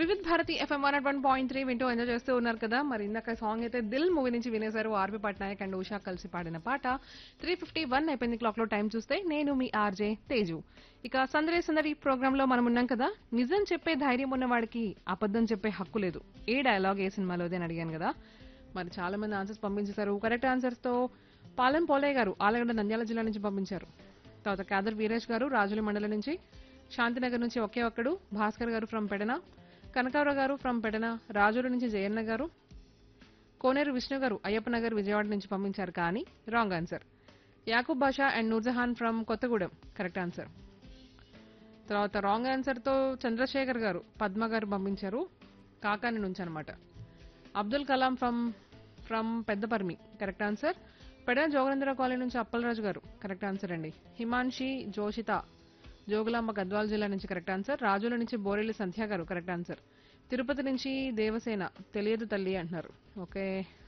Vividh Bharati FM one one point three వింటూ enjoy చేస్తూ ఉన్నారు కదా మరి ఇందాక సాంగ్ అయితే దిల్ మూవీ నుంచి వినేశారు ఆర్పి పట్నాయక్ అండ్ ఉషా కలిసి పాడిన పాట త్రీ ఫిఫ్టీ వన్ అయిపోయింది క్లాక్ లో టైం చూస్తే నేను మీ ఆర్జే తేజు ఇక సందడి సందడి ప్రోగ్రామ్ లో మనం ఉన్నాం కదా నిజం చెప్పే ధైర్యం ఉన్న వాడికి అబద్ధం చెప్పే హక్కు లేదు ఏ డైలాగ్ ఏ సినిమాలోది అని అడిగాను కదా మరి చాలా మంది ఆన్సర్స్ పంపించేశారు కరెక్ట్ ఆన్సర్స్ తో పాలెం పోలయ్య గారు ఆలగడ్డ నంద్యాల జిల్లా నుంచి పంపించారు తర్వాత కాదర్ వీరేష్ గారు రాజుల మండలం నుంచి శాంతినగర్ నుంచి ఒకే ఒక్కడు భాస్కర్ గారు ఫ్రమ్ పెడన కనకారావు గారు ఫ్రమ్ పెడన రాజుల నుంచి జయన్న గారు కోనేరు విష్ణు గారు అయ్యప్ప నగర్ విజయవాడ నుంచి పంపించారు కానీ wrong answer Yakub Basha and Noorjahan from Kothagudem correct answer తర్వాత రాంగ్ ఆన్సర్ తో చంద్రశేఖర్ గారు పద్మ గారు పంపించారు కాకాని నుంచి అనమాట Abdul Kalam from from Peddaparmi correct answer Pedana Jogendra colony నుంచి అప్పలరాజు గారు కరెక్ట్ ఆన్సర్ అండి హిమాన్షి జోషిత జోగులాంబ గద్వాల జిల్లా నుంచి కరెక్ట్ ఆన్సర్ రాజుల నుంచి బోరెల్లి సంధ్య గారు కరెక్ట్ ఆన్సర్ తిరుపతి నుంచి దేవసేన తెలియదు తల్లి అంటున్నారు ఓకే